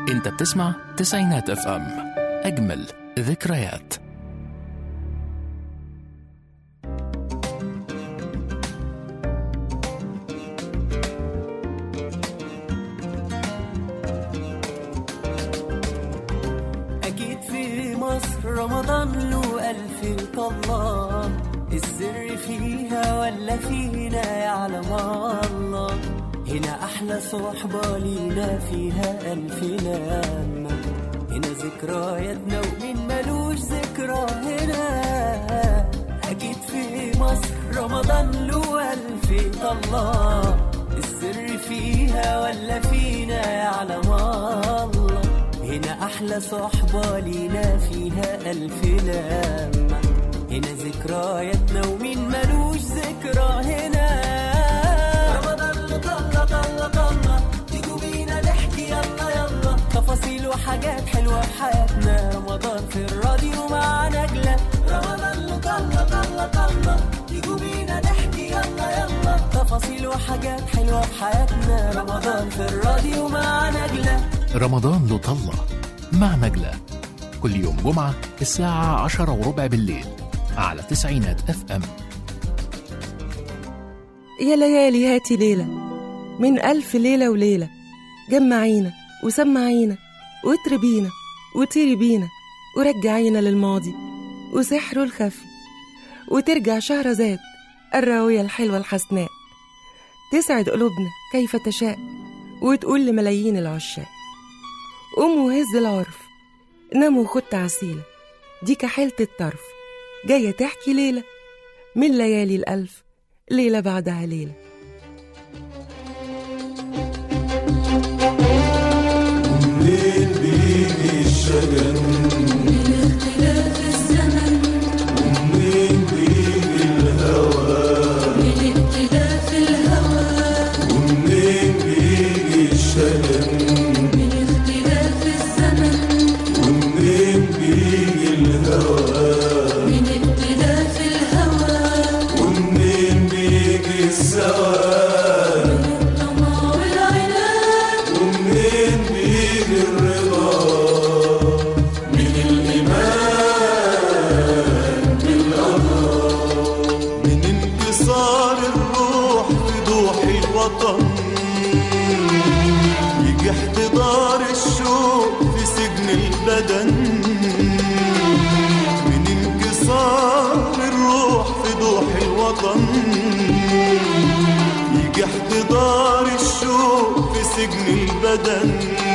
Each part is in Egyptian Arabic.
انت بتسمع تسعينات اف ام اجمل ذكريات أكيد في مصر رمضان له ألف طلة السر فيها ولا فينا يعلم الله هنا أحلى صحبة لينا فيها ألف لمة هنا ذكرياتنا ومين ملوش ذكرى هنا أكيد في مصر رمضان له ألف طلة السر فيها ولا فينا يعلم الله هنا أحلى صحبة لينا فيها ألف لمة هنا ذكرياتنا ومين ملوش ذكرى هنا رمضان طلة طلة طلة تيجوا بينا نحكي يلا يلا تفاصيل وحاجات حلوة في حياتنا رمضان في الراديو مع نجلة رمضان طلة طلة طلة تيجوا بينا نحكي يلا يلا تفاصيل وحاجات حلوة في حياتنا رمضان في الراديو مع نجلة رمضان له طلة مع نجلة كل يوم جمعة الساعة عشرة وربع بالليل على تسعينات اف ام يا ليالي هاتي ليلة من ألف ليلة وليلة جمعينا وسمعينا واتربينا وطيري بينا ورجعينا للماضي وسحره الخفي وترجع شهرزاد الراوية الحلوة الحسناء تسعد قلوبنا كيف تشاء وتقول لملايين العشاق قوم وهز العرف نام وخد تعسيلة دي كحيلة الطرف جاية تحكي ليلة من ليالي الألف ليلة بعدها ليلة منين بيجي الشجن اختلاف الزمن ومنين بيجي الهوى من اختلاف الهوى ومنين بيجي الشجن من اختلاف الزمن ومنين بيجي الهوى من اختلاف الهوى ومنين بيجي السواد الطمع والعناد ومنين بيجي الرضا من الإيمان بالقضاء من انتصار الروح في ضوح الوطن يجي احتضار الشوق في سجن البدن من انكسار الروح في ضوح الوطن يجي احتضار الشوق في سجن البدن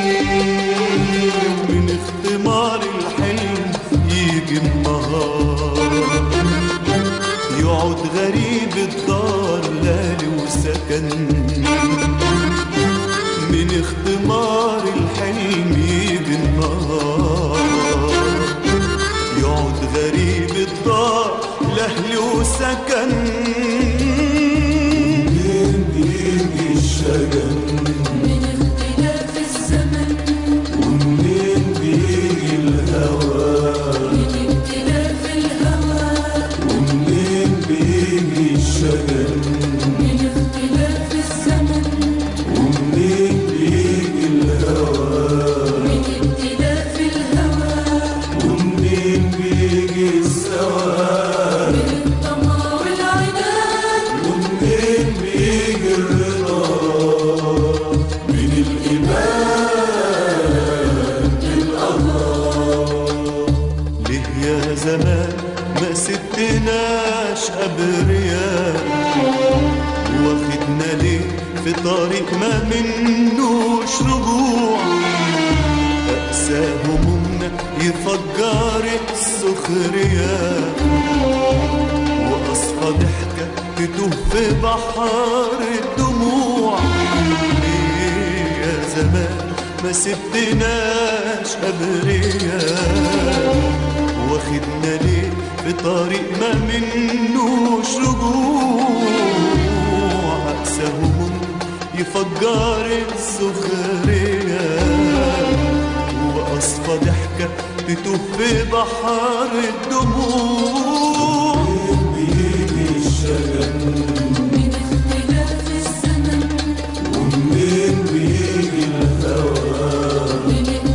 من اختمار الحلم يجي النهار يقعد غريب الدار لالي وسكن من اختمار الحلم يجي النهار يقعد غريب الدار لأهل وسكن منين بيجي الشجن من اختلاف الزمن ومنين بيجي الهوى من اختلاف الهوى ومنين بيجي الشجن من اختلاف الزمن ومنين بيجي الهوى من اختلاف الهوى ومنين بيجي السواد من الطمع والعناد ومنين بيجي الرضا من الإيمان بالقضاء ليه يا زمان ما سبتناش أبرياء واخدنا ليه في طريق ما منوش رجوع أقسى همومنا يفجر السخرية وأصفى ضحكة تتوه في بحر الدموع ليه يا زمان ما سبتناش أبرياء واخدنا ليه في طريق ما منوش رجوع أقسى هموم يفجر السخرية وأصفى ضحكة تتوه في بحر الدموع بيجي الشجن من اختلاف الزمن ومنين بيجي الهوى من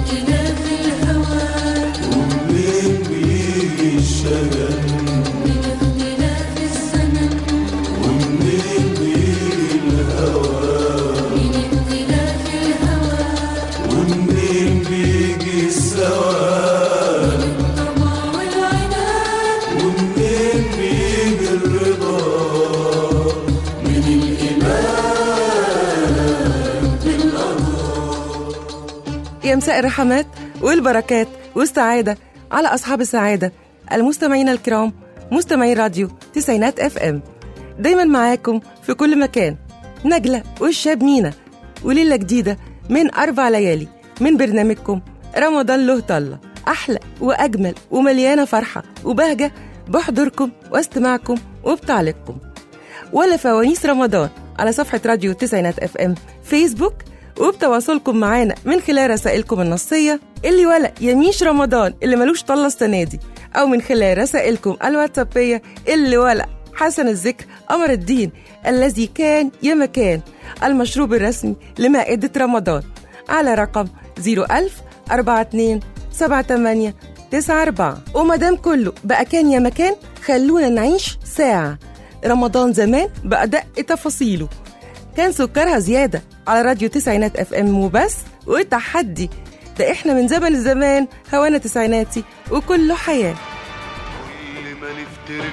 يا مساء الرحمات والبركات والسعادة على أصحاب السعادة المستمعين الكرام مستمعين راديو تسعينات اف ام دايما معاكم في كل مكان نجلة والشاب مينا وليلة جديدة من أربع ليالي من برنامجكم رمضان له طلة أحلى وأجمل ومليانة فرحة وبهجة بحضوركم واستماعكم وبتعليقكم ولا فوانيس رمضان على صفحة راديو التسعينات اف ام فيسبوك وبتواصلكم معانا من خلال رسائلكم النصية اللي ولا يميش رمضان اللي ملوش طلة السنة دي أو من خلال رسائلكم الواتسابية اللي ولا حسن الذكر قمر الدين الذي كان يا مكان المشروب الرسمي لمائدة رمضان على رقم 01000 42 78 94 ومادام كله بقى كان يا مكان خلونا نعيش ساعة رمضان زمان بأدق تفاصيله كان سكرها زيادة على راديو تسعينات اف ام وبس وتحدي ده احنا من زمن الزمان هوانا تسعيناتي وكله حياة كل ما نفترق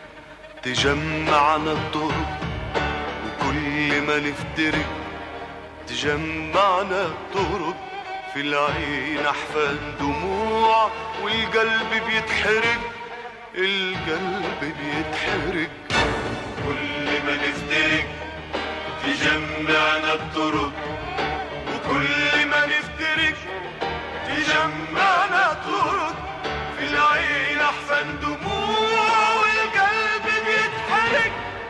تجمعنا الطرق وكل ما نفترق تجمعنا الطرق في العين أحفاد دموع والقلب بيتحرق القلب بيتحرق كل ما نفترق تجمعنا الطرق وكل ما نفترق تجمعنا طرق في العين احسن دموع والقلب بيتحرق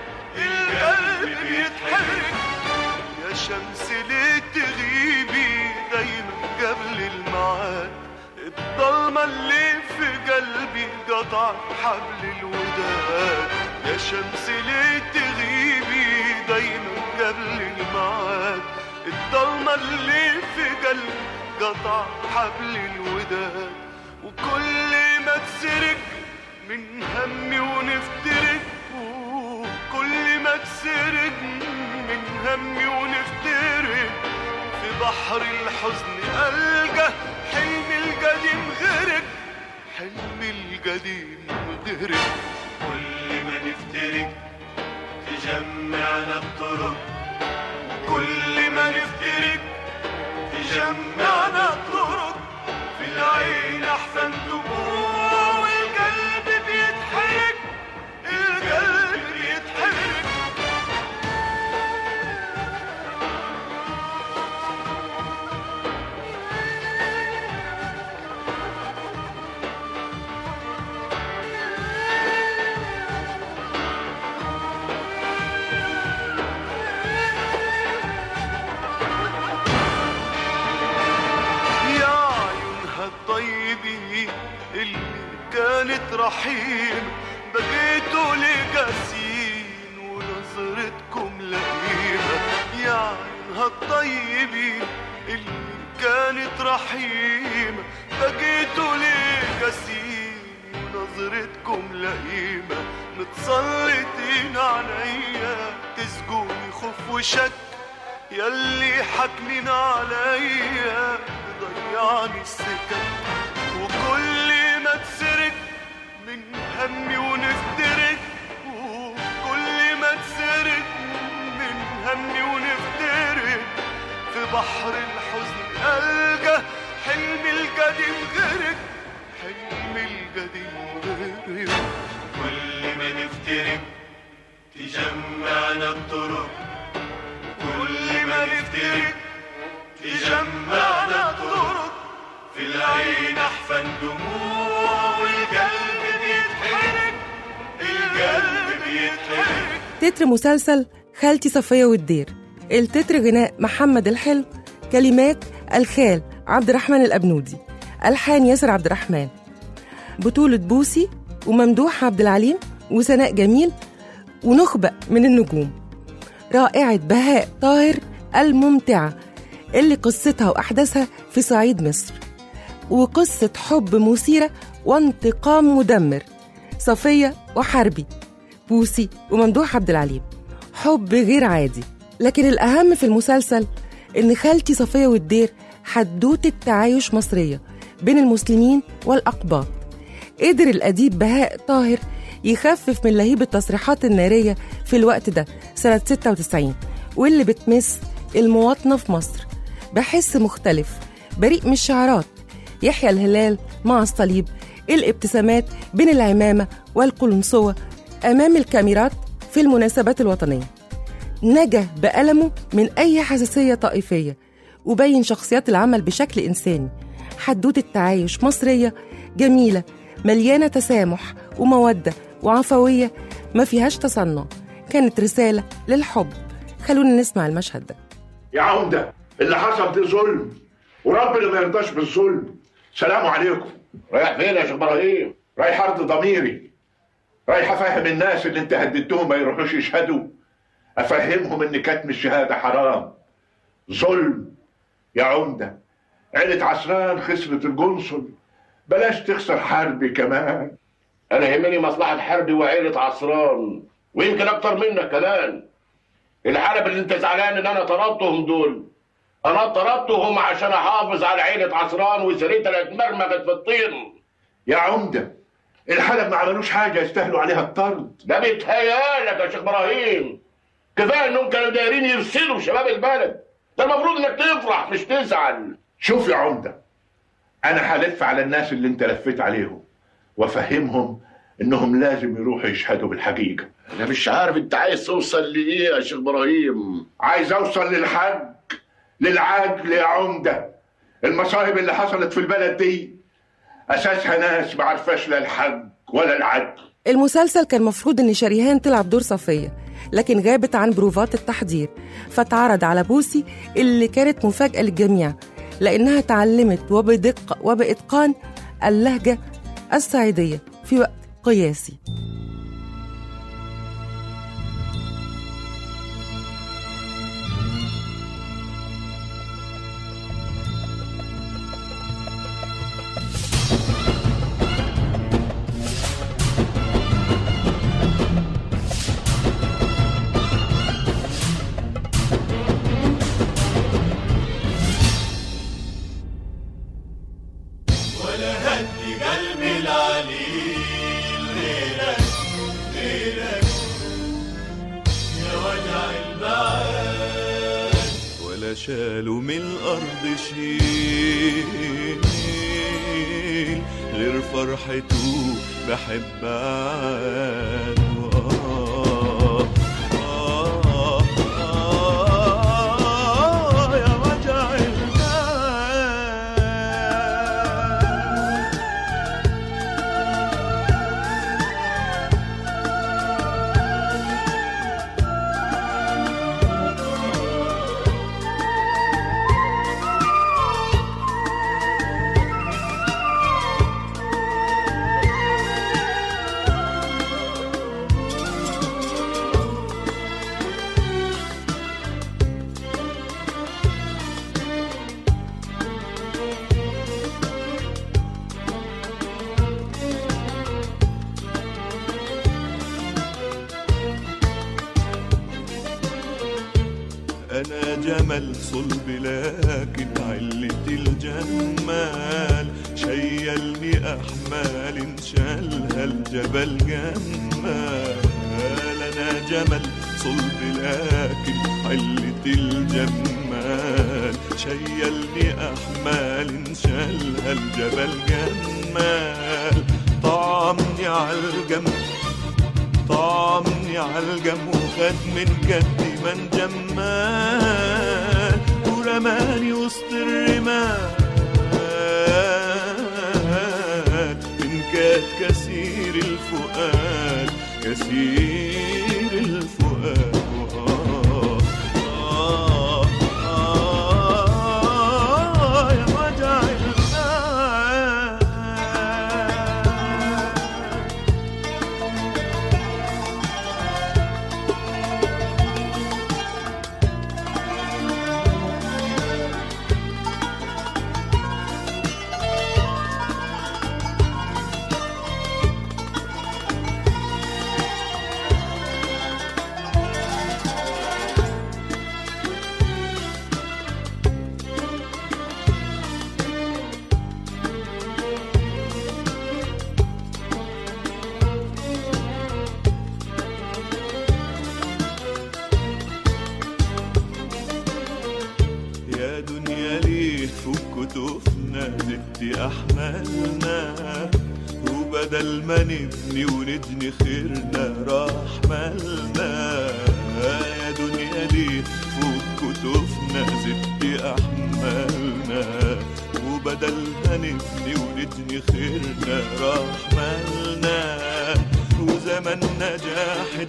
القلب بيتحرق يا شمس ليه تغيبي دايما قبل الميعاد الضلمة اللي في قلبي قطع حبل الوداد يا شمس ليه تغيبي دايما قبل الميعاد الضلمة اللي في قلبي قطع حبل الوداد وكل ما تسرق من همي ونفترق وكل ما تسرق من همي ونفترق في بحر الحزن ألقى حلمي القديم غرق حلمي القديم غرق كل ما نفترق تجمعنا الطرق كل ما نفترق تجمعنا الطرق في العين احسن دموع والقلب بيتحرق القلب بيتحرق يا عيونها الطيبين اللي كانت رحيم بقيتوا لقاسين ونظرتكم لئيمة يا عيونها الطيبين اللي كانت رحيمة بقيتوا لقاسين ونظرتكم لئيمة متسلطين عليا تسجوني خوف وشك يلي حاكمين عليا ضيعني السكن وكل ما تسرق من همي ونفترق وكل ما تسرق من همي ونفترق في بحر الحزن ألقى حلمي القديم غرق حلمي القديم غرق كل ما نفترق تجمعنا الطرق كل ما نفترق تجمعنا الطرق في العين احفن دموع والقلب بيتحرق القلب بيتحرق تتر مسلسل خالتي صفية والدير التتر غناء محمد الحلو كلمات الخال عبد الرحمن الأبنودي ألحان ياسر عبد الرحمن بطولة بوسي وممدوح عبد العليم وسناء جميل ونخبة من النجوم رائعة بهاء طاهر الممتعة اللي قصتها وأحداثها في صعيد مصر وقصة حب مثيرة وانتقام مدمر صفية وحربي بوسي وممدوح عبد العليم حب غير عادي لكن الأهم في المسلسل إن خالتي صفية والدير حدوتة تعايش مصرية بين المسلمين والأقباط قدر الأديب بهاء طاهر يخفف من لهيب التصريحات النارية في الوقت ده سنة 96 واللي بتمس المواطنة في مصر بحس مختلف بريء من الشعارات يحيى الهلال مع الصليب الابتسامات بين العمامة والقلنسوة أمام الكاميرات في المناسبات الوطنية نجا بألمه من أي حساسية طائفية وبين شخصيات العمل بشكل إنساني حدوتة تعايش مصرية جميلة مليانة تسامح ومودة وعفوية ما فيهاش تصنع كانت رسالة للحب خلونا نسمع المشهد ده يا عمدة اللي حصل ده ظلم وربنا ما يرضاش بالظلم سلام عليكم رايح فين يا شيخ ابراهيم رايح ارض ضميري رايح افهم الناس اللي انت هددتهم ما يروحوش يشهدوا افهمهم ان كتم الشهاده حرام ظلم يا عمده عيلة عسران خسرت الجنصل بلاش تخسر حربي كمان انا يهمني مصلحه حربي وعيله عصران ويمكن اكتر منك كمان الحرب اللي انت زعلان ان انا طردتهم دول انا طردتهم عشان احافظ على عيله عصران وسريتها اللي اتمرمغت في الطين يا عمده الحلب ما عملوش حاجه يستاهلوا عليها الطرد ده بيتهيالك يا شيخ ابراهيم كفايه انهم كانوا دايرين يفسدوا شباب البلد ده المفروض انك تفرح مش تزعل شوف يا عمده انا هلف على الناس اللي انت لفيت عليهم وافهمهم انهم لازم يروحوا يشهدوا بالحقيقه انا مش عارف انت عايز توصل لايه يا شيخ ابراهيم عايز اوصل للحج للعجل يا عمده المصايب اللي حصلت في البلد دي اساسها ناس ما عرفاش لا الحج ولا العدل المسلسل كان مفروض ان شريهان تلعب دور صفية لكن غابت عن بروفات التحضير فاتعرض على بوسي اللي كانت مفاجأة للجميع لأنها تعلمت وبدقة وبإتقان اللهجة الصعيدية في وقت قياسي ولا هدي قلبي العليل غيرك غيرك يا وجع البعاد ولا شالوا من الأرض شيل غير فرحته بحب عاد آه آه آه يا وجع البعاد أنا جمل صلب لكن علة الجمال شيلني أحمال شالها الجبل جمال أنا جمل صلب لكن علة الجمال شيلني أحمال شالها الجبل جمال طعمني عالجمل طعمني عالجم وخد من جدي من جمال ورماني وسط الرمال من كاد كثير الفؤاد كثير الفؤاد آه آه آه يا وجع البال كتفنا ندي أحمالنا وبدل ما نبني وندني خيرنا راح مالنا يا دنيا ليه فوق كتفنا زدي أحمالنا وبدل ما نبني وندني خيرنا راح مالنا وزمننا جاحد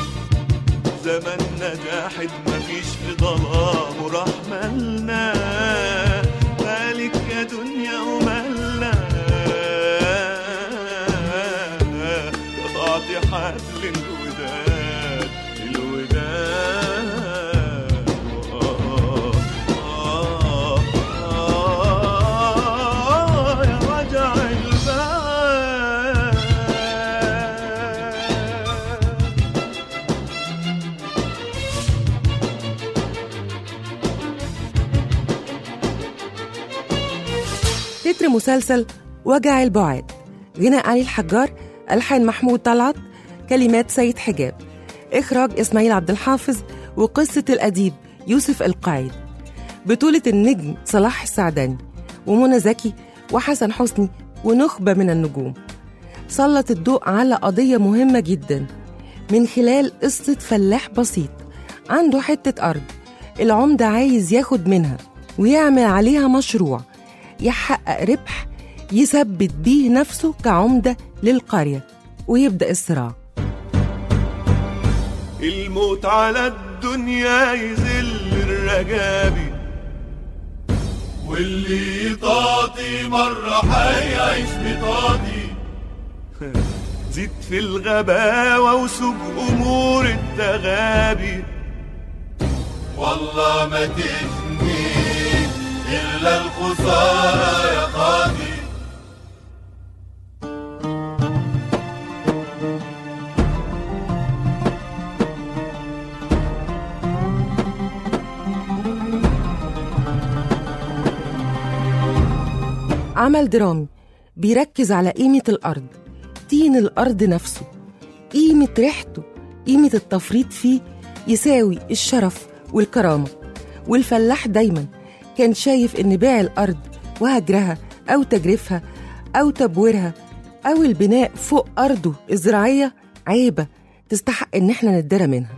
زمننا جاحد مفيش في ظلام وراح مالنا مالك يا دنيا ومالنا قطعت حبل الوداد الوداد آه آه آه يا وجع البال تتر مسلسل وجع البعاد غناء علي الحجار ألحان محمود طلعت كلمات سيد حجاب إخراج إسماعيل عبد الحافظ وقصة الأديب يوسف القعيد بطولة النجم صلاح السعداني ومنى زكي وحسن حسني ونخبة من النجوم سلط الضوء على قضية مهمة جدا من خلال قصة فلاح بسيط عنده حتة أرض العمدة عايز ياخد منها ويعمل عليها مشروع يحقق ربح يثبت بيه نفسه كعمدة للقرية ويبدأ الصراع الموت على الدنيا يذل الرجابي واللي يطاطي مرة هيعيش بطاطي زيد في الغباوة وسوق أمور التغابي والله ما تفني إلا الخسارة يا قاضي عمل درامي بيركز على قيمة الأرض طين الأرض نفسه قيمة ريحته قيمة التفريط فيه يساوي الشرف والكرامة والفلاح دايما كان شايف إن بيع الأرض وهجرها أو تجريفها أو تبويرها أو البناء فوق أرضه الزراعية عيبة تستحق إن احنا ندرى منها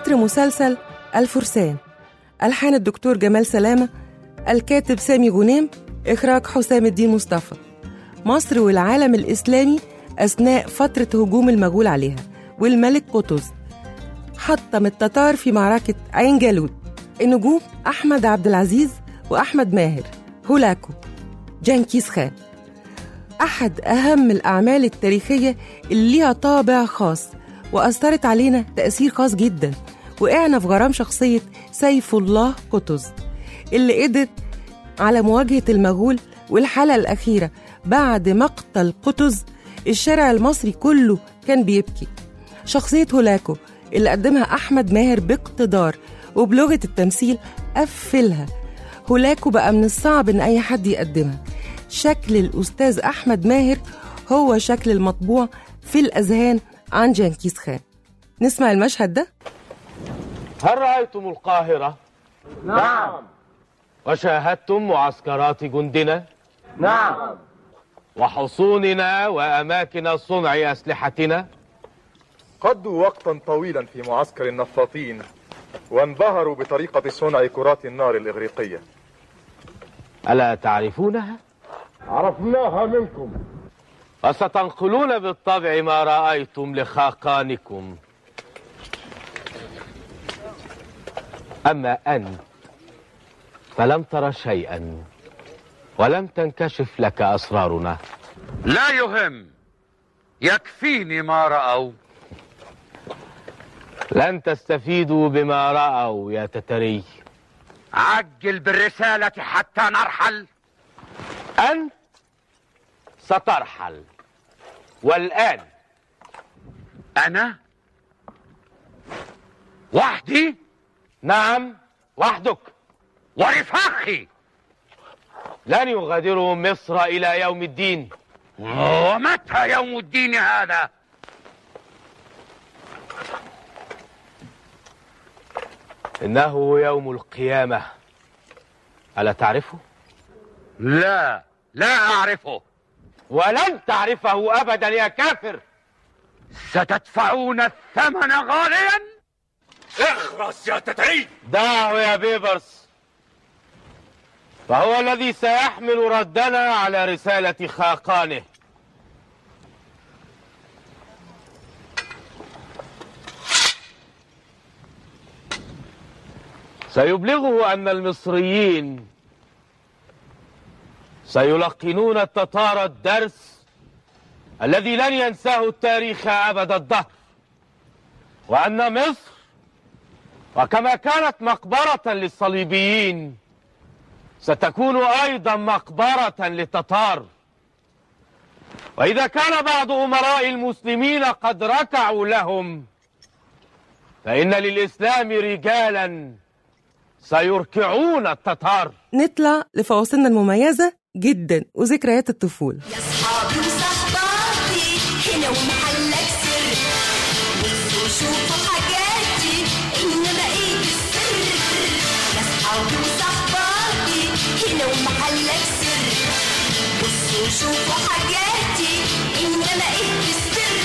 تتر مسلسل الفرسان ألحان الدكتور جمال سلامة الكاتب سامي غنيم إخراج حسام الدين مصطفى مصر والعالم الإسلامي أثناء فترة هجوم المغول عليها والملك قطز حطم التتار في معركة عين جالوت النجوم أحمد عبد العزيز وأحمد ماهر هولاكو جنكيز خان أحد أهم الأعمال التاريخية اللي ليها طابع خاص وأثرت علينا تأثير خاص جدا وقعنا في غرام شخصية سيف الله قطز اللي قدر على مواجهة المغول والحلقة الأخيرة بعد مقتل قطز الشارع المصري كله كان بيبكي شخصية هولاكو اللي قدمها أحمد ماهر باقتدار وبلغة التمثيل قفلها هولاكو بقى من الصعب إن أي حد يقدمها شكل الأستاذ أحمد ماهر هو شكل المطبوع في الأذهان عن جنكيز خان نسمع المشهد ده هل رأيتم القاهرة؟ نعم وشاهدتم معسكرات جندنا؟ نعم وحصوننا وأماكن صنع أسلحتنا؟ قضوا وقتا طويلا في معسكر النفاطين وانبهروا بطريقة صنع كرات النار الإغريقية ألا تعرفونها؟ عرفناها منكم وستنقلون بالطبع ما رأيتم لخاقانكم أما أنت فلم تر شيئا ولم تنكشف لك أسرارنا لا يهم يكفيني ما رأوا لن تستفيدوا بما رأوا يا تتري عجل بالرسالة حتى نرحل أنت سترحل والآن أنا وحدي نعم وحدك ورفاقي لن يغادروا مصر إلى يوم الدين ومتى يوم الدين هذا إنه يوم القيامة ألا تعرفه؟ لا لا أعرفه ولن تعرفه أبدا يا كافر ستدفعون الثمن غاليا اخرس يا تتعيد دعه يا بيبرس فهو الذي سيحمل ردنا على رسالة خاقانه سيبلغه أن المصريين سيلقنون التتار الدرس الذي لن ينساه التاريخ أبد الدهر وأن مصر وكما كانت مقبرة للصليبيين ستكون أيضا مقبرة للتتار وإذا كان بعض أمراء المسلمين قد ركعوا لهم فإن للإسلام رجالا سيركعون التتار نطلع لفواصلنا المميزة جدا وذكريات الطفولة أصحابي وصحباتي هنا ومحلك سر بصوا شوفوا حاجاتي إنما إيه السر يا أصحابي وصحباتي هنا ومحلك سر بصوا شوفوا حاجاتي إنما إيه السر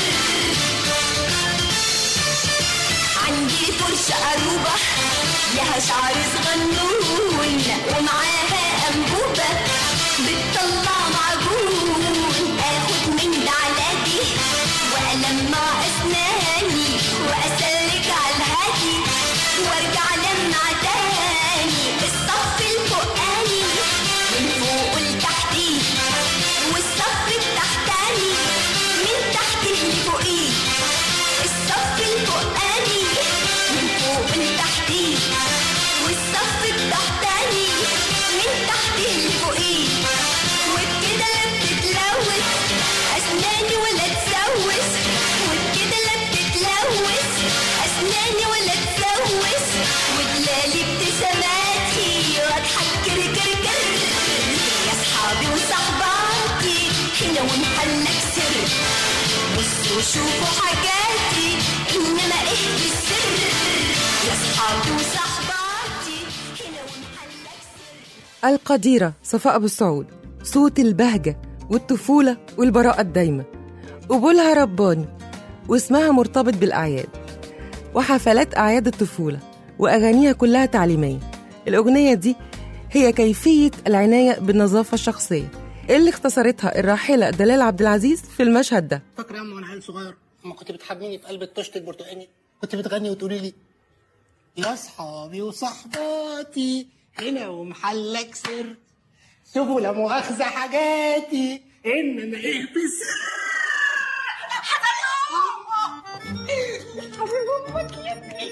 عندي فرشة أروبة لها شعر صغنون ومعاها أنبوبة بتطلع معجون اخد من ده على دي والمع اسناني واسلك على الهادي وارجع لمع تاني الصف الفوقاني من فوق لتحتي والصف التحتاني من تحته لفوقيه الصف الفوقاني من فوق لتحتي والصف التحتاني من تحته لفوقيه وبكده لا بتتلوث اسناني ولا تسوس وبكده لا بتتلوث اسناني ولا تسوس ودلالي ابتساماتي واضحك كر كر كر يا اصحابي وصحباتي هنا ومحلك سر بصوا شوفوا حاجاتي انما ايه السر يا اصحابي وصحباتي هنا ومحلك سر القديرة صفاء أبو السعود صوت البهجة والطفولة والبراءة الدايمة قبولها رباني واسمها مرتبط بالأعياد وحفلات أعياد الطفولة وأغانيها كلها تعليمية الأغنية دي هي كيفية العناية بالنظافة الشخصية اللي اختصرتها الراحلة دلال عبد العزيز في المشهد ده فاكره يا أما وانا عيل صغير اما كنت بتحميني في قلب الطشت البرتقاني كنت بتغني وتقولي لي يا اصحابي وصحباتي هنا ومحلك سر سيبوا لا مؤاخذه حاجاتي انما ايه بس حبيب امك يا ابني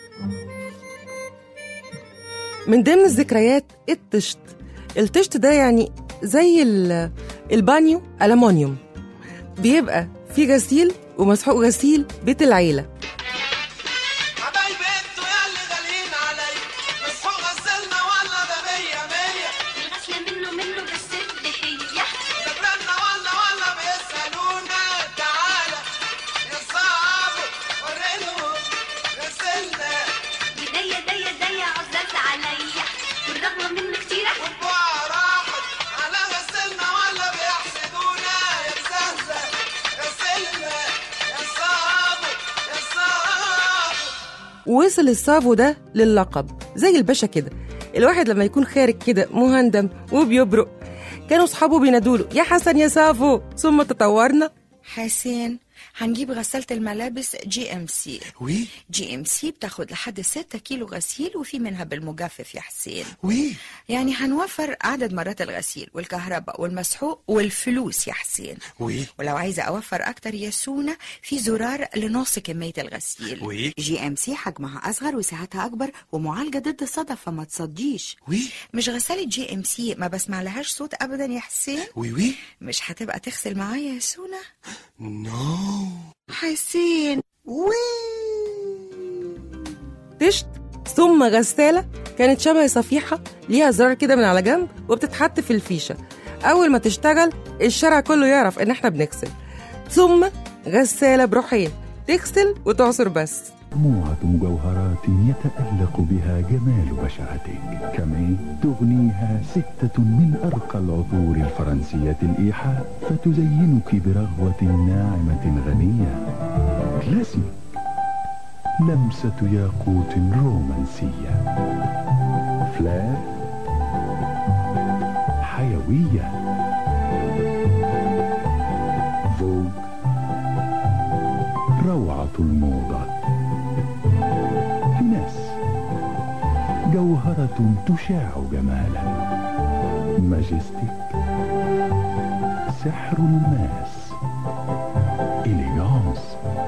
من ضمن الذكريات الطشت الطشت ده يعني زي ال- البانيو ألمونيوم بيبقى في غسيل ومسحوق غسيل بيت العيلة حبايبي انتوا ياللي غاليين عليا مسحوق غسلنا ولا ده مية مية الغسلة منه منه بس الدحية سبرنا ولا ولا بيسألونا تعالى يا صاحبي ورينهم غسلنا ايديا ديا ديا عزاز عليا والرغم منه كتيرة وبقى راحت على غسلنا ولا بيحسدونا يا مزهزة غسلنا يا صاحبي يا صاحبي ووصل الصابو ده للقب زي الباشا كده الواحد لما يكون خارج كده مهندم وبيبرق كانوا اصحابه بينادوله يا حسن يا سافو ثم تطورنا حسين هنجيب غسالة الملابس جي ام سي وي جي ام سي بتاخد لحد 6 كيلو غسيل وفي منها بالمجفف يا حسين وي يعني هنوفر عدد مرات الغسيل والكهرباء والمسحوق والفلوس يا حسين وي ولو عايزة أوفر أكتر يا سونا في زرار لنص كمية الغسيل وي جي ام سي حجمها اصغر وسعتها اكبر ومعالجه ضد الصدى فما تصديش وي مش غسالة جي ام سي ما بسمع لهاش صوت أبدا يا حسين وي وي مش هتبقى تغسل معايا يا سونا نو حسين تشت ثم غسالة كانت شبه صفيحة ليها زرار كده من على جنب وبتتحط في الفيشة أول ما تشتغل الشارع كله يعرف إن إحنا بنغسل ثم غسالة بروحين تغسل وتعصر بس مجموعة مجوهرات يتألق بها جمال بشرتك كما تغنيها ستة من أرقى العطور الفرنسية الإيحاء فتزينك برغوة ناعمة غنية كلاسيك لمسة ياقوت رومانسية فلار حيوية فوق روعة الموضة فيناس جوهرة تشاع جمالا ماجستيك سحر الماس إليغانس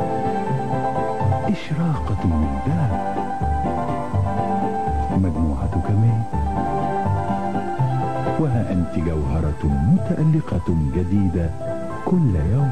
إشراقة من ذهب مجموعة كمال وها أنت جوهرة متألقة جديدة كل يوم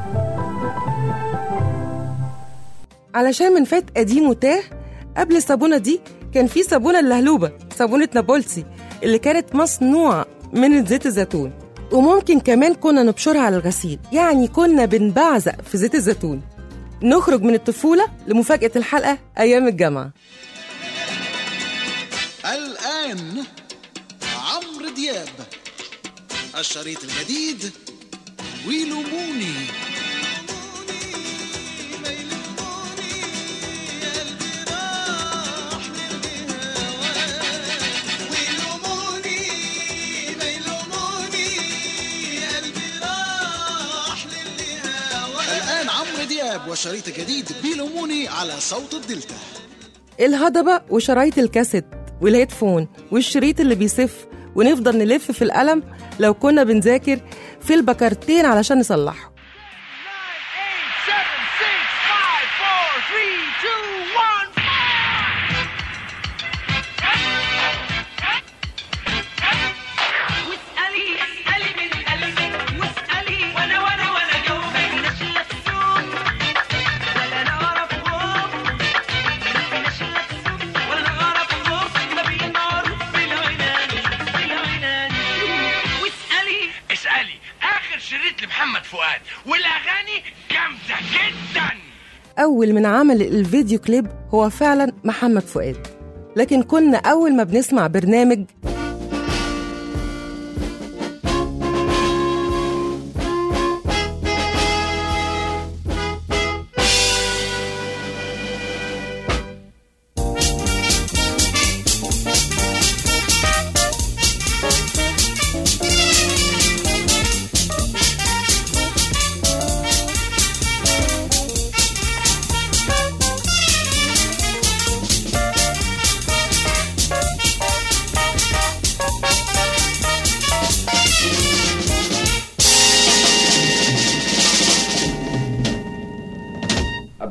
علشان من فات قديم وتاه قبل الصابونة دي كان في صابونة اللهلوبة صابونة نابلسي اللي كانت مصنوعة من زيت الزيتون وممكن كمان كنا نبشرها على الغسيل يعني كنا بنبعزق في زيت الزيتون نخرج من الطفولة لمفاجأة الحلقة أيام الجامعة الآن عمرو دياب الشريط الجديد ويلوموني الآن عمرو دياب وشريط جديد بيلوموني على صوت الدلتا الهضبة وشرايط الكاسيت والهيدفون والشريط اللي بيسف ونفضل نلف في القلم لو كنا بنذاكر في البكرتين علشان نصلحه واسألي اسألي من قلبك واسألي وانا وانا وانا جاوبك نشلة السوق ولا نعرف خوف نشلة السوق ولا نعرف خوف ما بينعرف في العنان في العنان واسألي اسألي آخر شريط لمحمد فؤاد والأغاني جامدة جدا أول من عمل الفيديو كليب هو فعلا محمد فؤاد لكن كنا أول ما بنسمع برنامج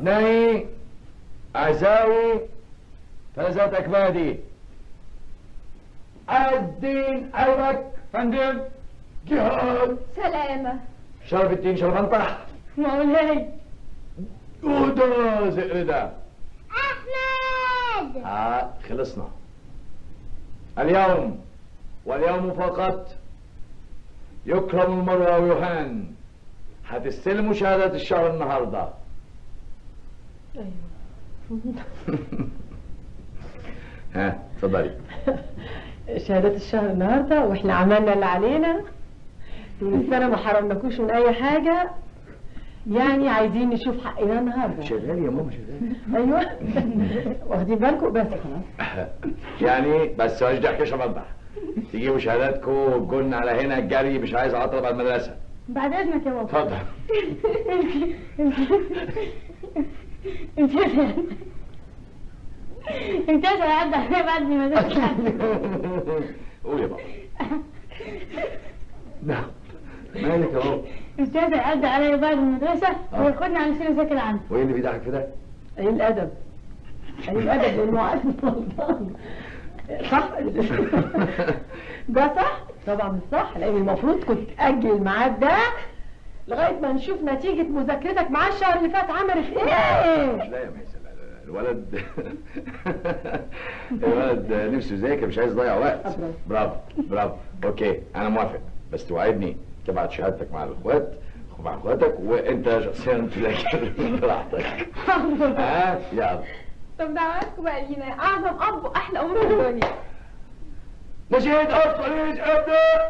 أبنائي أعزائي فلذات أكبادي الدين أيبك فندم جهاد سلامة شرف الدين شرفنطح مولاي وده زئر ده أحمد آه خلصنا اليوم واليوم فقط يكرم المرأة ويهان هتستلموا شهادة الشهر النهارده ها اتفضلي شهادات الشهر النهارده واحنا عملنا اللي علينا طول السنه ما حرمناكوش من اي حاجه يعني عايزين نشوف حقنا النهارده شغال يا ماما شغال ايوه واخدين بالكم بس خلاص يعني بس مش ضحك يا شباب تجيبوا شهاداتكم وتجولنا على هنا الجري مش عايز اعطل على المدرسه بعد اذنك يا بابا اتفضل انت انت يا قد عليا بعد ما ذاكرت قول يا بابا نعم مالك يا بابا انت يا قد عليا بعد المدرسة وياخدنا على سنة ذاكر عنه وايه اللي بيضحك في ده؟ ايه الادب ايه الادب للمعلم غلطان صح ده صح طبعا مش صح لان المفروض كنت تاجل الميعاد ده لغايه ما نشوف نتيجه مذاكرتك معاه الشهر اللي فات عملت ايه لا يا ميسة لا لا لا الولد الولد نفسه يذاكر مش عايز يضيع وقت برافو برافو اوكي انا موافق بس توعدني تبعت شهادتك مع الاخوات مع اخواتك وانت شخصيا تذاكر براحتك ها يلا طب دعواتكم بقى لينا اعظم اب واحلى ام في الدنيا نشيد أطفال ابدا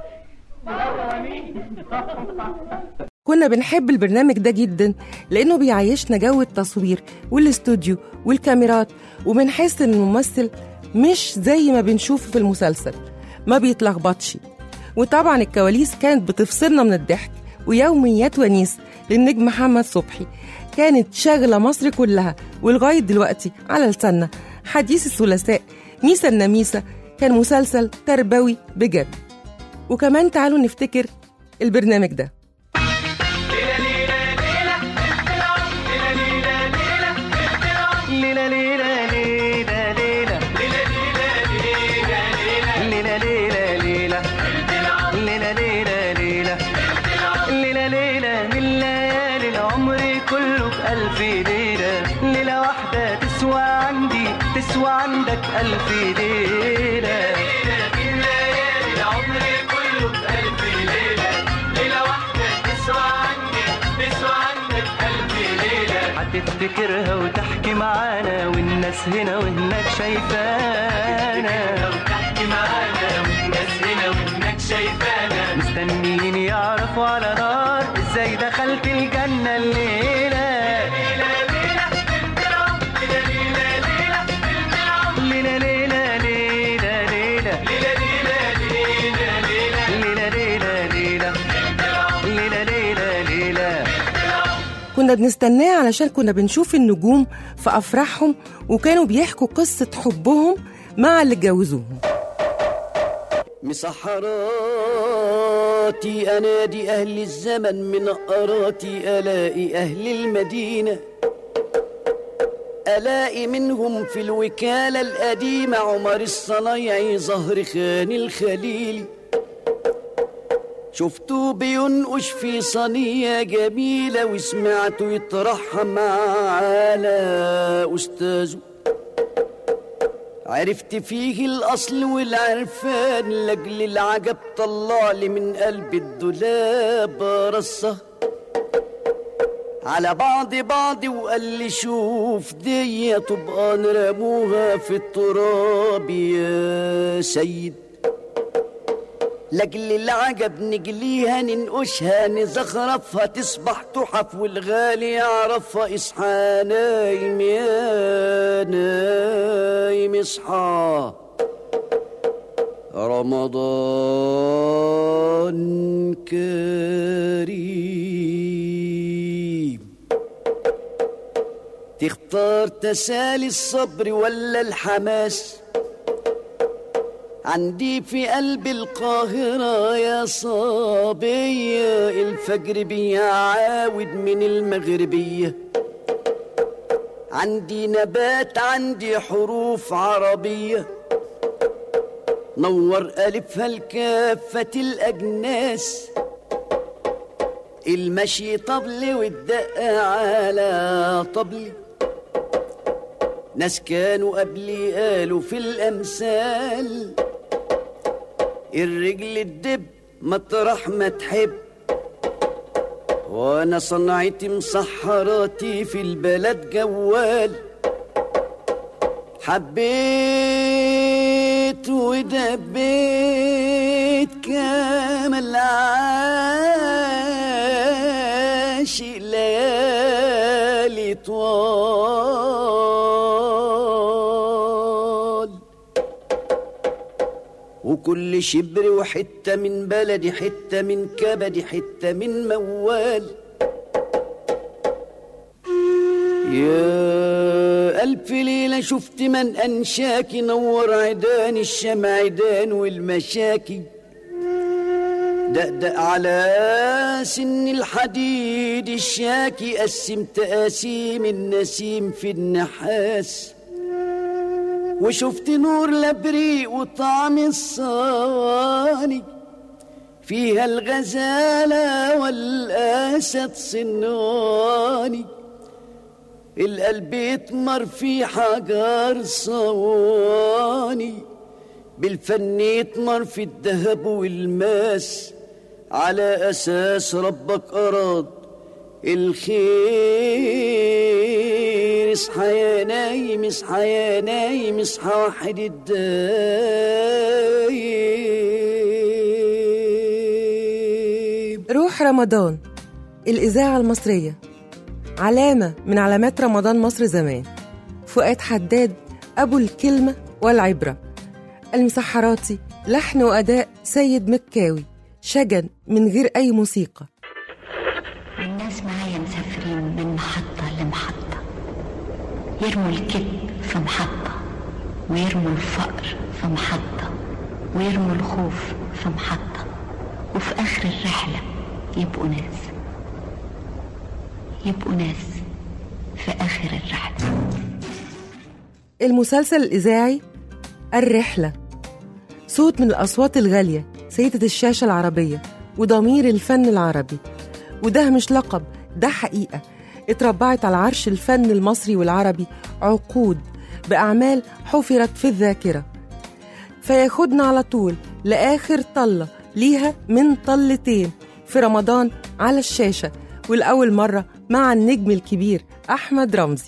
كنا بنحب البرنامج ده جدا لأنه بيعيشنا جو التصوير والاستوديو والكاميرات وبنحس إن الممثل مش زي ما بنشوفه في المسلسل ما بيتلخبطش وطبعا الكواليس كانت بتفصلنا من الضحك ويوميات ونيس للنجم محمد صبحي كانت شاغلة مصر كلها ولغاية دلوقتي على لساننا حديث الثلاثاء ميسا النميسة كان مسلسل تربوي بجد وكمان تعالوا نفتكر البرنامج ده ليلة ليلة ليلة ليلة ليلة ليلة ليلة ليلة ليلة ليلة ليلة ليلة من ليالي العمر كله بألف ليلة ليلة واحدة تسوى عندي تسوى عندك ألف ليلة من ليالي العمر كله بألف ليلة ليلة واحدة تسوى عندي تسوى عندك ألف ليلة هتفتكرها وتحكي معانا والناس هنا وهناك شايفانا وتحكي معانا والناس هنا وهناك شايفانا مستنيين يعرفوا على نار ازاي دخلت الجنة الليلة ليلة ليلة ليلة ليلة ليلة ليلة ليلة ليلة ليلة ليلة ليلة ليلة كنا بنستناه علشان كنا بنشوف النجوم في أفراحهم وكانوا بيحكوا قصة حبهم مع اللي اتجوزوهم مسحراتي أنادي أهل الزمن من قراتي ألاقي أهل المدينة ألاقي منهم في الوكالة القديمة عمر الصنايعي زهر خان الخليلي شفته بينقش في صينية جميلة وسمعته يترحم على أستاذه عرفت فيه الأصل والعرفان لأجل العجب طلع لي من قلب الدولاب رصة على بعض بعض وقال لي شوف دي تبقى نرموها في التراب يا سيد لاجل العجب نجليها ننقشها نزخرفها تصبح تحف والغالي يعرفها اصحى نايم يا نايم اصحى رمضان كريم تختار تسالي الصبر ولا الحماس عندي في قلب القاهرة يا صابية الفجر بيعاود من المغربية عندي نبات عندي حروف عربية نور ألفها لكافة الأجناس المشي طبل والدقة على طبلي ناس كانوا قبلي قالوا في الأمثال الرجل الدب مطرح ما تحب وانا صنعتي مسحراتي في البلد جوال حبيت ودبيت كامل عاشق ليالي طوال وكل شبر وحتة من بلدي حتة من كبدي حتة من موال يا ألف ليلة شفت من أنشاكي نور عيدان الشمعدان والمشاكي دقدق على سن الحديد الشاكي قسمت قاسيم النسيم في النحاس وشفت نور لبريق وطعم الصواني فيها الغزالة والأسد صنواني القلب يتمر في حجر صواني بالفن يتمر في الذهب والماس على أساس ربك أراد الخير اصحى يا نايم اصحى يا نايم اصحى واحد الدايم روح رمضان الإذاعة المصرية علامة من علامات رمضان مصر زمان فؤاد حداد أبو الكلمة والعبرة المسحراتي لحن وأداء سيد مكاوي شجن من غير أي موسيقى الناس معايا مسافرين من محطة لمحطة يرموا الكذب في محطة ويرموا الفقر في محطة ويرموا الخوف في محطة وفي آخر الرحلة يبقوا ناس يبقوا ناس في آخر الرحلة المسلسل الإذاعي الرحلة صوت من الأصوات الغالية سيدة الشاشة العربية وضمير الفن العربي وده مش لقب ده حقيقة اتربعت على عرش الفن المصري والعربي عقود بأعمال حفرت في الذاكرة فياخدنا على طول لآخر طلة ليها من طلتين في رمضان على الشاشة والأول مرة مع النجم الكبير أحمد رمزي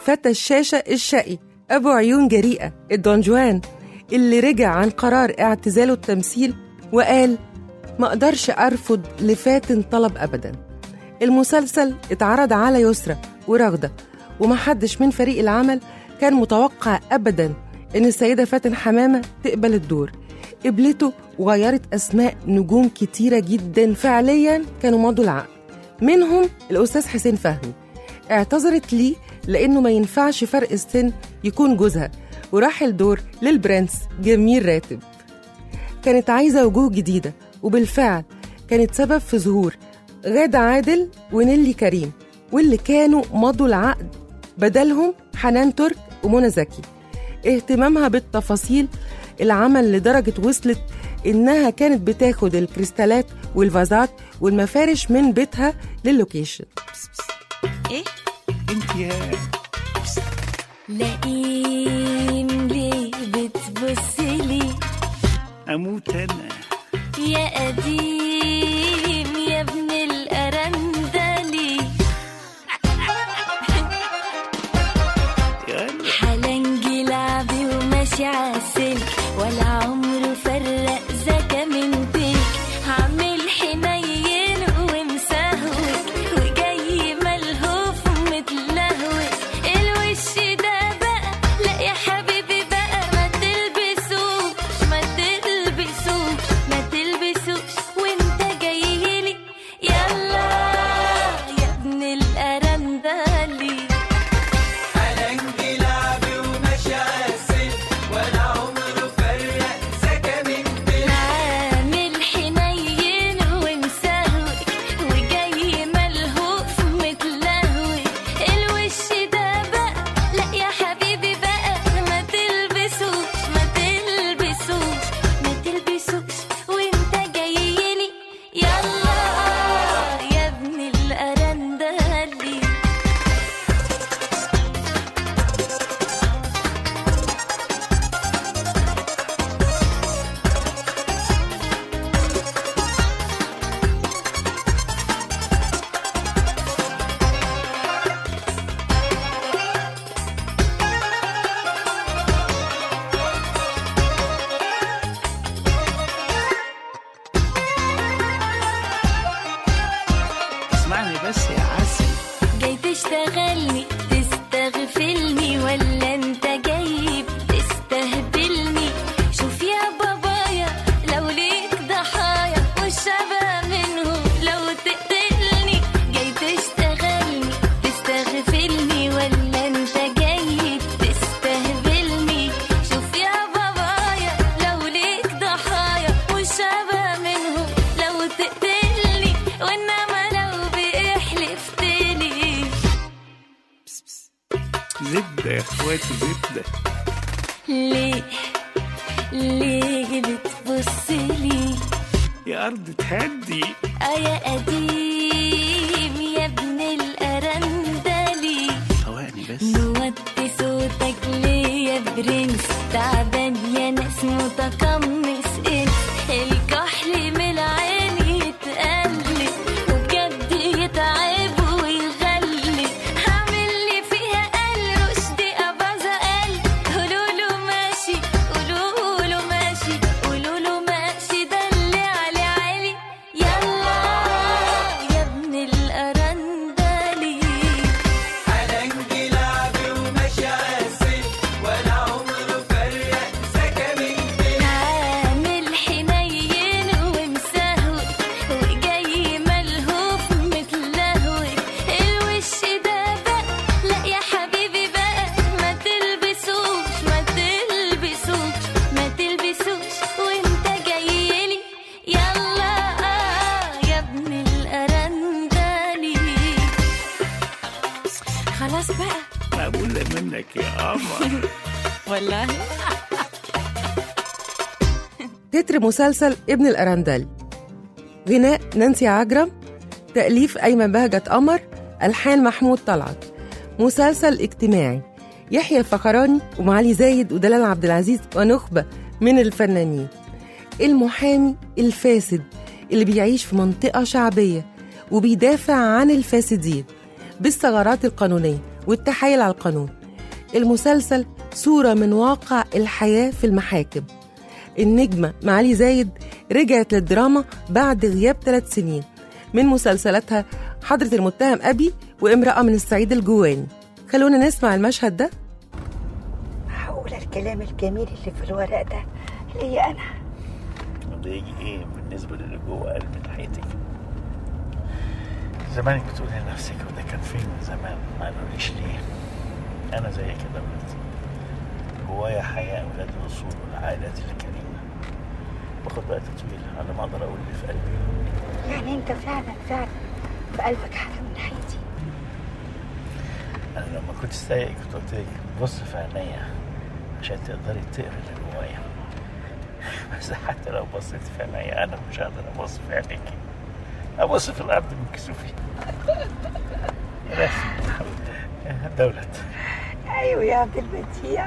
فتى الشاشة الشقي أبو عيون جريئة الدون جوان اللي رجع عن قرار اعتزاله التمثيل وقال ما أقدرش أرفض لفاتن طلب أبدا المسلسل اتعرض على يسرى ورغدة ومحدش من فريق العمل كان متوقع أبدا إن السيدة فاتن حمامة تقبل الدور قبلته وغيرت أسماء نجوم كتيرة جدا فعليا كانوا مضوا العقد منهم الأستاذ حسين فهمي اعتذرت ليه لأنه ما ينفعش فرق السن يكون جوزها وراح الدور للبرنس جميل راتب كانت عايزة وجوه جديدة وبالفعل كانت سبب في ظهور غادة عادل ونيلي كريم واللي كانوا مضوا العقد بدلهم حنان ترك ومنى زكي اهتمامها بالتفاصيل العمل لدرجة وصلت إنها كانت بتاخد الكريستالات والفازات والمفارش من بيتها للوكيشن ايه انت يا لئيم ليه بتبص لي اموت انا يا قديم يا ابن الأرندلي حلنجي لعبي وماشي عالسلك ولا عمره فرق زكا من تلك عامل حنين ومسهوك وجاي ملهوف متلهوك الوش ده بقى لا يا حبيبي بقى ما تلبسوش ما تلبسوش ما تلبسوش وانت جاي لي يلا يا ابن الأرندلي حلنجي لعبي وماشي عالسلك ولا عمره فرق سكة من بيت عامل حنين ومسهوك وجاي ملهوف متلهوك الوش ده بقى لا يا حبيبي بقى ما تلبسوش ما تلبسوش ما تلبسوش وانت جاي لي يلا يا ابن الأرندلي اسمعني بس يا عسل جاي تشتغلني تستغفلني ولا انت جاي تستهبلني شوف يا بابايا لو ليك ضحايا والشبه منهم لو تقتلني جاي تشتغلني تستغفلني ولا انت جاي تستهبلني شوف يا بابايا لو ليك ضحايا والشبه منهم لو تقتلني وانما لو بيحلفتني زبدة يا اخواتي زبدة ليه ليه بتبص لي يا ارض تهدي اه يا قديم يا ابن الأرندلي ثواني بس نوطي صوتك ليه يا برنس تعبان يا ناس متقمص انس الكحل من العين يتقلب وبجد يتعب ويغلب هعمل لي فيها قال رشدي أباظة قال قولوا له ماشي قولوا له ماشي قولوا له ماشي ده اللي علي علي يلا يا ابن الأرندلي حلنجي لعبي وماشي عالسلك ولا عمره فرق سكة من بيت عامل حنين ومسهوك وجاي ملهوف متلهوك الوش ده بقى لا يا حبيبي بقى ما تلبسوش ما تلبسوش ما تلبسوش وانت جاي لي يلا يا ابن الأرندلي خلاص بقى مقبولة منك يا قمر والله تتر مسلسل ابن الأرندل غناء نانسي عجرم تأليف أيمن بهجت قمر ألحان محمود طلعت مسلسل اجتماعي يحيى الفخراني ومعالي زايد ودلال عبد العزيز ونخبة من الفنانين المحامي الفاسد اللي بيعيش في منطقة شعبية وبيدافع عن الفاسدين بالثغرات القانونية والتحايل على القانون المسلسل صورة من واقع الحياة في المحاكم النجمة معالي زايد رجعت للدراما بعد غياب ثلاث سنين من مسلسلاتها حضرة المتهم أبي وامرأة من الصعيد الجواني خلونا نسمع المشهد ده معقولة الكلام الجميل اللي في الورق ده ليا أنا ده يجي ايه بالنسبه للي جوه قلب من ناحيتك زمانك بتقولي لنفسك وده كان فين من زمان ما قالوليش ليه انا زي كده برضه جوايا حياة اولاد الاصول والعائلات الكريمه باخد وقت طويل على ما اقدر اقول اللي في قلبي يعني أنت فعلا فعلا في قلبك حاجة من ناحيتي انا لما كنت سايق كنت قلت لك بص في عينيا عشان تقدري تقري اللي جوايا بس حتى لو بصيت في عينيا انا مش هقدر ابص في عينيكي ابص في الارض من كسوفي بس دولت أيوة يا عبد البديع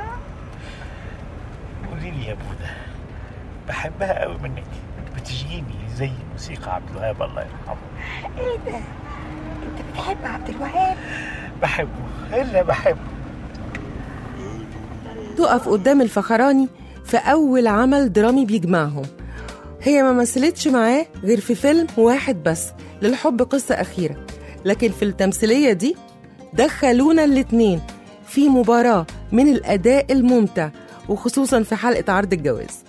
قولي لي يا بوده بحبها قوي منك بتشجيني زي موسيقى عبد الوهاب الله يرحمه إيه ده أنت بتحب عبد الوهاب بحبه الا بحبه تقف قدام الفخراني في أول عمل درامي بيجمعهم هي ما مثلتش معاه غير في فيلم واحد بس للحب قصة أخيرة لكن في التمثيلية دي دخلونا الاتنين في مباراة من الأداء الممتع وخصوصا في حلقة عرض الجواز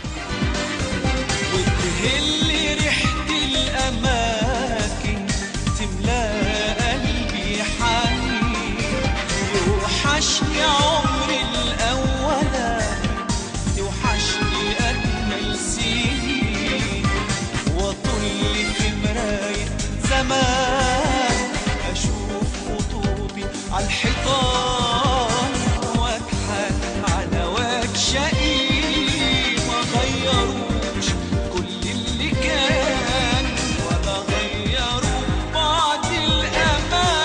تهل ريحة الأماكن تملى قلبي حنين يوحشني عمري الأولى يوحشني أجمل سنين وأطل في مراية زمان أشوف خطوطي على الحيطان وأكحل على وجه شقي ما غيروش كل اللي كان ولا غيروا بعض الأماكن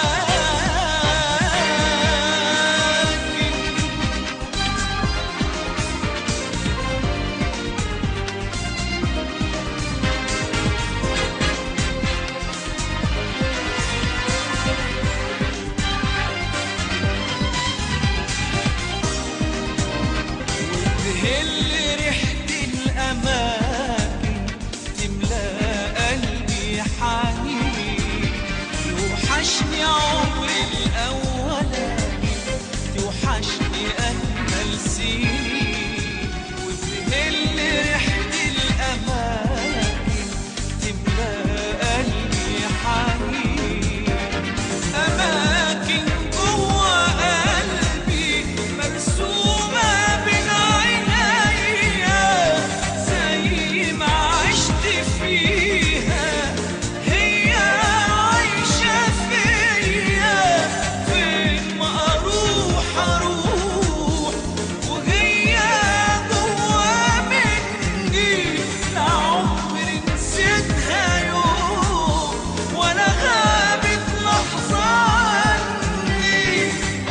تهل ريحة الأماكن تملى قلبي حنين يوحشني عمري الأولاني يوحشني أجمل سنين وتهل ريحة الأماكن تملى قلبي حنين أماكن جوا قلبي مرسومة بين عينيا زي ما عشت فيها هي عايشة فيا فين ما أروح أروح وهي جوا مني لا عمري نسيتها يوم ولا غابت لحظة عني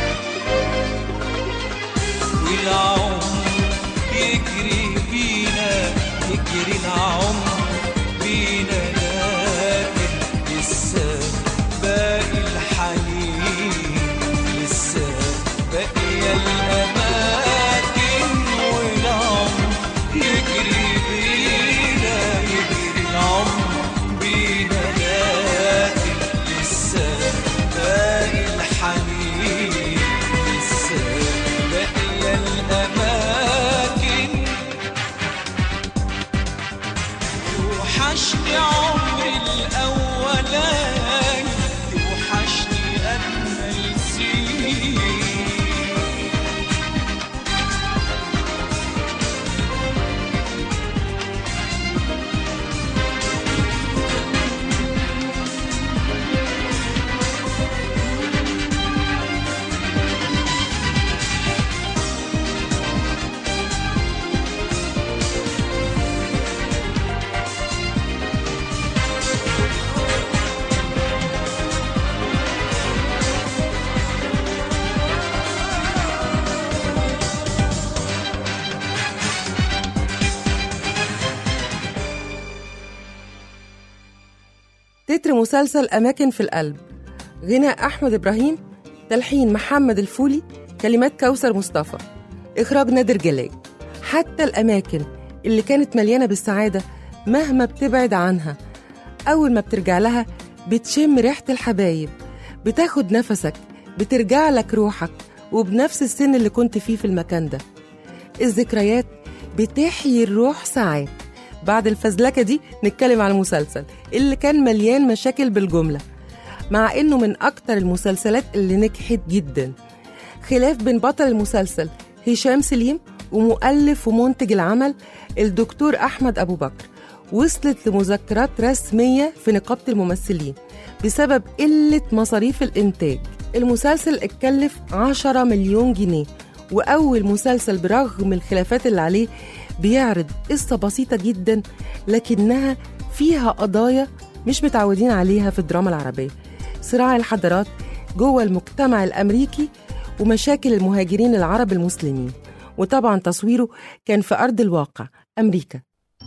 والعمر يجري بينا يجري العمر بينا لكن لسه باقي الحنين لسه باقية الأماكن والعمر يجري بينا يجري العمر بينا لكن لسه باقي الحنين لسه باقية الأماكن يوحشني عمري الأولاني يوحشني أجمل سنين تتر مسلسل أماكن في القلب غنى أحمد إبراهيم تلحين محمد الفولي كلمات كوثر مصطفى إخراج نادر جلال حتى الأماكن اللي كانت مليانة بالسعادة مهما بتبعد عنها أول ما بترجع لها بتشم ريحة الحبايب بتاخد نفسك بترجع لك روحك وبنفس السن اللي كنت فيه في المكان ده الذكريات بتحيي الروح ساعات بعد الفزلكة دي نتكلم على المسلسل اللي كان مليان مشاكل بالجملة مع إنه من أكتر المسلسلات اللي نجحت جدا خلاف بين بطل المسلسل هشام سليم ومؤلف ومنتج العمل الدكتور أحمد أبو بكر وصلت لمذكرات رسمية في نقابة الممثلين بسبب قلة مصاريف الإنتاج المسلسل اتكلف 10 مليون جنيه وأول مسلسل برغم الخلافات اللي عليه بيعرض قصة بسيطة جدا لكنها فيها قضايا مش متعودين عليها في الدراما العربية صراع الحضارات جوه المجتمع الأمريكي ومشاكل المهاجرين العرب المسلمين وطبعا تصويره كان في أرض الواقع أمريكا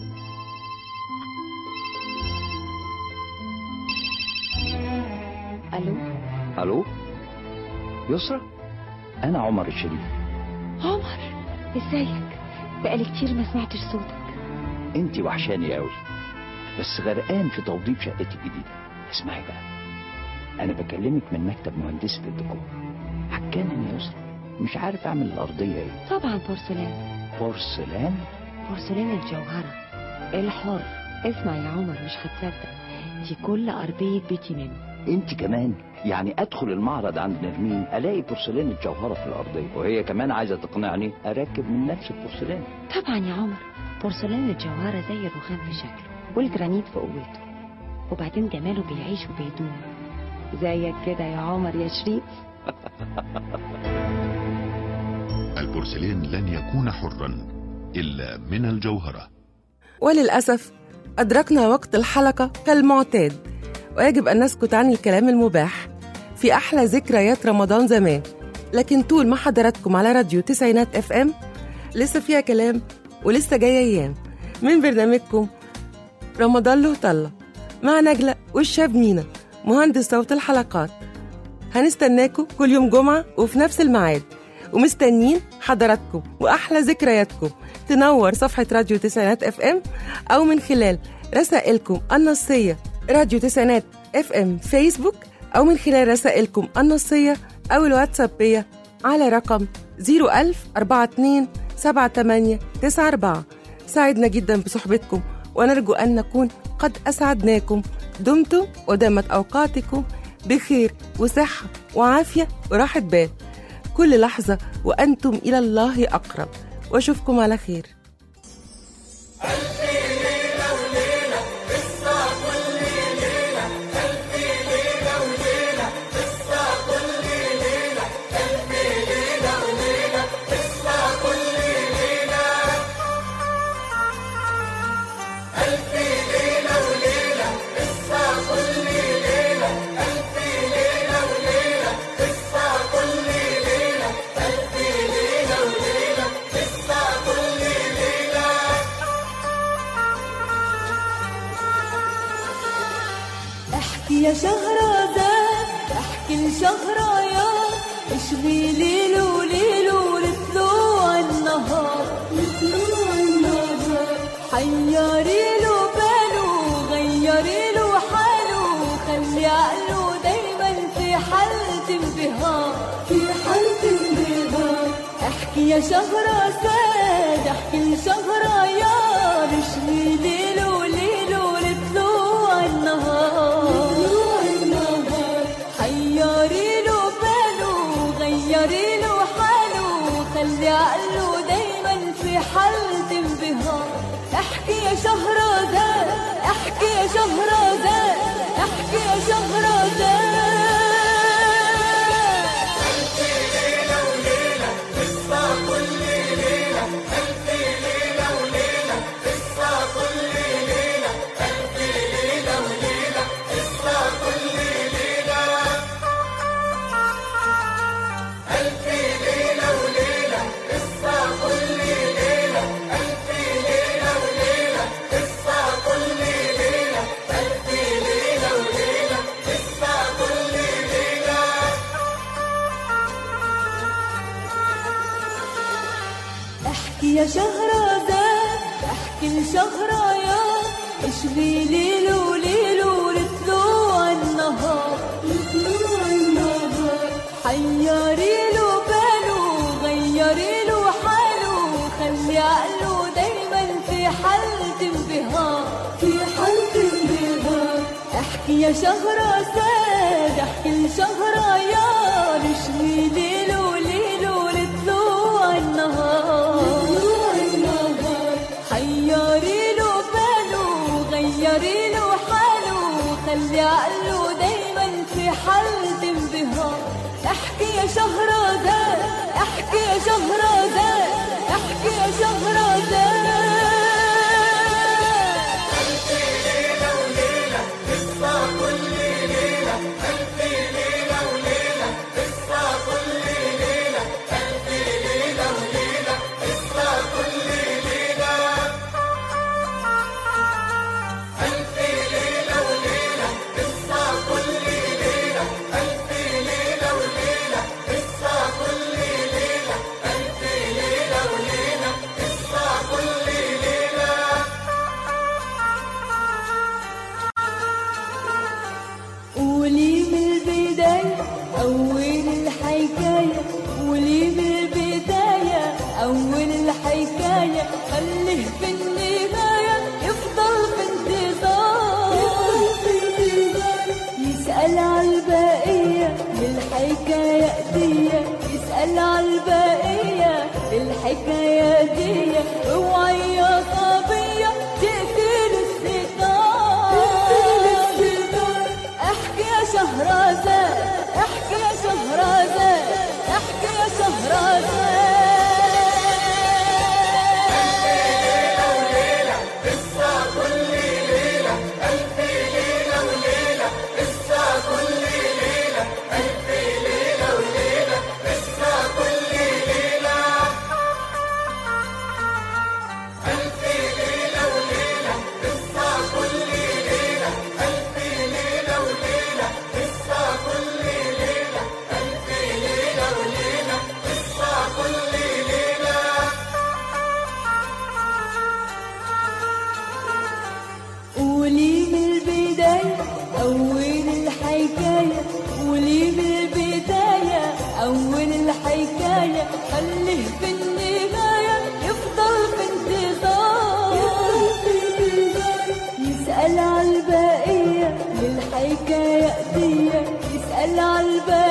الو الو يسرا انا عمر الشريف عمر ازيك بقالي كتير ما سمعتش صوتك انت وحشاني قوي بس غرقان في توضيب شقتي الجديده اسمعي بقى انا بكلمك من مكتب مهندسه الديكور حكاني يا يسرا مش عارف اعمل الارضيه ايه طبعا بورسلان بورسلان بورسلان الجوهرة الحر اسمع يا عمر مش هتصدق دي كل أرضية بيتي منه انت كمان يعني ادخل المعرض عند نرمين الاقي بورسلان الجوهره في الارضيه وهي كمان عايزه تقنعني اركب من نفس البورسلان طبعا يا عمر بورسلان الجوهرة زي الرخام في شكله والجرانيت في قوته وبعدين جماله بيعيش وبيدوم زيك كده يا عمر يا شريف البورسلين لن يكون حرا إلا من الجوهرة وللأسف أدركنا وقت الحلقة كالمعتاد ويجب أن نسكت عن الكلام المباح في أحلى ذكريات رمضان زمان لكن طول ما حضراتكم على راديو تسعينات اف ام لسه فيها كلام ولسه جاية أيام من برنامجكم رمضان له طلة مع نجلة والشاب مينا مهندس صوت الحلقات هنستناكم كل يوم جمعة وفي نفس الميعاد ومستنيين حضراتكم وأحلى ذكرياتكم تنور صفحة راديو تسعينات اف ام أو من خلال رسائلكم النصية راديو تسعينات اف ام فيسبوك أو من خلال رسائلكم النصية أو الواتسابية على رقم 01042 سعدنا جدا بصحبتكم ونرجو أن نكون قد أسعدناكم دمتم ودامت أوقاتكم بخير وصحة وعافية وراحة بال كل لحظة وأنتم إلى الله أقرب وأشوفكم على خير احكي يا شهرزاد احكي لشهريار اشغي ليل وليل ولطلوع النهار لطلوع النهار حيري له باله غيري له حاله خلي عقله دايما في حالة انبهار في حالة انبهار احكي يا شهرزاد احكي لشهريار اشغي ليل وليل ولطلوع النهار حيري له باله غيري له حاله خلي عقله دايما في حالة انبهار احكي يا شهرزاد احكي يا شهرزاد احكي يا شهرزاد احكي يا شهرزاد احكي لشهريار اشغي ليل وليل ولطلوع النهار لطلوع النهار حيري له باله غيري له حاله خلي عقله دايما في حالة انبهار في حالة انبهار احكي يا شهرزاد احكي لشهريار اشغي ليل وليل ولطلوع النهار حيري له باله غيري له حاله خلي عقله دايما في حالة انبهار احكي يا شهرزاد احكي يا شهرزاد احكي يا شهرزاد قولي من البداية أول الحكاية قولي من البداية أول الحكاية خليه في النهاية يفضل في انتظار يسأل على البقية للحكاية دي يسأل على البقية للحكاية دي اوعي يا صبية تقتل الستار احكي يا شهرزاد احكي يا شهرزاد احكي يا شهرزاد قولي من البداية أول الحكاية قولي من البداية أول الحكاية خليه في النهاية يفضل في انتظار يسأل على البقية للحكاية دي يسأل على البقية